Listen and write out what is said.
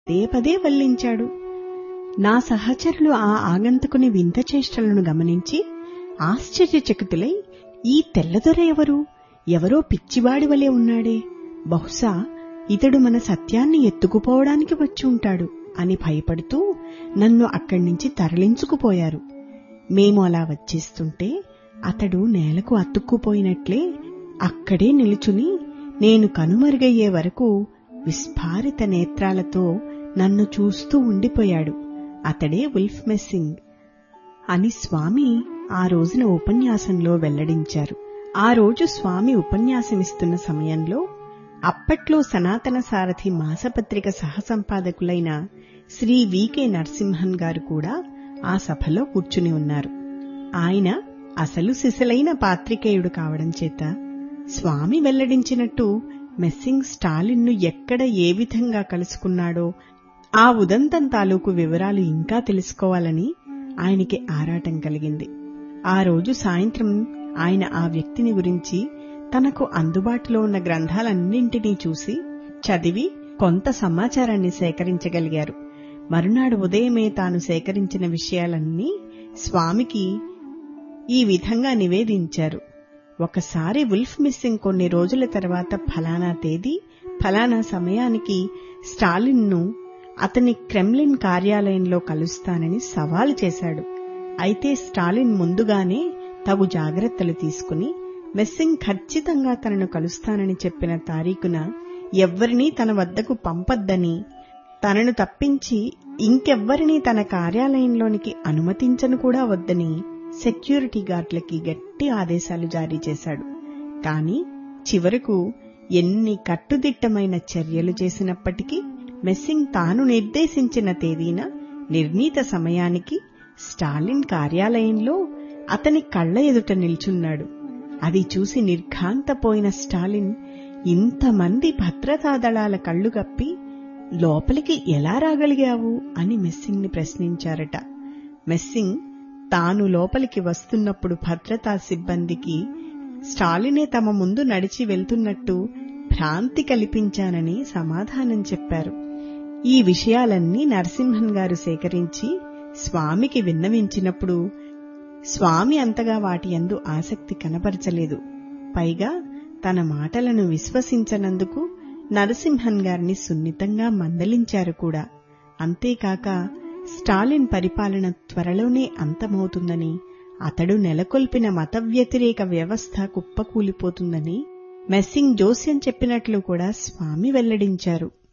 పదే పదే వల్లించాడు నా సహచరులు ఆ ఆగంతుకుని వింత చేష్టలను గమనించి ఆశ్చర్యచకితులై ఈ తెల్లదొర ఎవరు ఎవరో పిచ్చివాడి వలె ఉన్నాడే బహుశా ఇతడు మన సత్యాన్ని ఎత్తుకుపోవడానికి వచ్చి ఉంటాడు అని భయపడుతూ నన్ను అక్కడి నుంచి తరలించుకుపోయారు మేము అలా వచ్చేస్తుంటే అతడు నేలకు అతుక్కుపోయినట్లే అక్కడే నిలుచుని నేను కనుమరుగయ్యే వరకు విస్ఫారిత నేత్రాలతో నన్ను చూస్తూ ఉండిపోయాడు అతడే ఉల్ఫ్ మెస్సింగ్ అని స్వామి ఆ రోజున ఉపన్యాసంలో వెల్లడించారు ఆ రోజు స్వామి ఉపన్యాసమిస్తున్న సమయంలో అప్పట్లో సనాతన సారథి మాసపత్రిక సహసంపాదకులైన శ్రీ వికే నరసింహన్ గారు కూడా ఆ సభలో కూర్చుని ఉన్నారు ఆయన అసలు సిసలైన పాత్రికేయుడు కావడం చేత స్వామి వెల్లడించినట్టు మెస్సింగ్ స్టాలిన్ను ఎక్కడ ఏ విధంగా కలుసుకున్నాడో ఆ ఉదంతం తాలూకు వివరాలు ఇంకా తెలుసుకోవాలని ఆయనకి ఆరాటం కలిగింది ఆ రోజు సాయంత్రం ఆయన ఆ వ్యక్తిని గురించి తనకు అందుబాటులో ఉన్న గ్రంథాలన్నింటినీ చూసి చదివి కొంత సమాచారాన్ని సేకరించగలిగారు మరునాడు ఉదయమే తాను సేకరించిన విషయాలన్నీ స్వామికి ఈ విధంగా నివేదించారు ఒకసారి వుల్ఫ్ మిస్సింగ్ కొన్ని రోజుల తర్వాత ఫలానా తేదీ ఫలానా సమయానికి స్టాలిన్ను అతని క్రెమ్లిన్ కార్యాలయంలో కలుస్తానని సవాలు చేశాడు అయితే స్టాలిన్ ముందుగానే తగు జాగ్రత్తలు తీసుకుని మెస్సింగ్ ఖచ్చితంగా తనను కలుస్తానని చెప్పిన తారీఖున ఎవ్వరినీ తన వద్దకు పంపొద్దని తనను తప్పించి ఇంకెవ్వరినీ తన కార్యాలయంలోనికి అనుమతించను కూడా వద్దని సెక్యూరిటీ గార్డులకి గట్టి ఆదేశాలు జారీ చేశాడు కాని చివరకు ఎన్ని కట్టుదిట్టమైన చర్యలు చేసినప్పటికీ మెస్సింగ్ తాను నిర్దేశించిన తేదీన నిర్ణీత సమయానికి స్టాలిన్ కార్యాలయంలో అతని కళ్ల ఎదుట నిల్చున్నాడు అది చూసి నిర్ఘాంతపోయిన స్టాలిన్ ఇంతమంది భద్రతా దళాల కళ్లు కప్పి లోపలికి ఎలా రాగలిగావు అని మెస్సింగ్ని ప్రశ్నించారట మెస్సింగ్ తాను లోపలికి వస్తున్నప్పుడు భద్రతా సిబ్బందికి స్టాలినే తమ ముందు నడిచి వెళ్తున్నట్టు భ్రాంతి కల్పించానని సమాధానం చెప్పారు ఈ విషయాలన్నీ నరసింహన్ గారు సేకరించి స్వామికి విన్నవించినప్పుడు స్వామి అంతగా వాటి యందు ఆసక్తి కనపరచలేదు పైగా తన మాటలను విశ్వసించనందుకు నరసింహన్ గారిని సున్నితంగా మందలించారు కూడా అంతేకాక స్టాలిన్ పరిపాలన త్వరలోనే అంతమవుతుందని అతడు నెలకొల్పిన మత వ్యతిరేక వ్యవస్థ కుప్పకూలిపోతుందని మెస్సింగ్ జోస్యం చెప్పినట్లు కూడా స్వామి వెల్లడించారు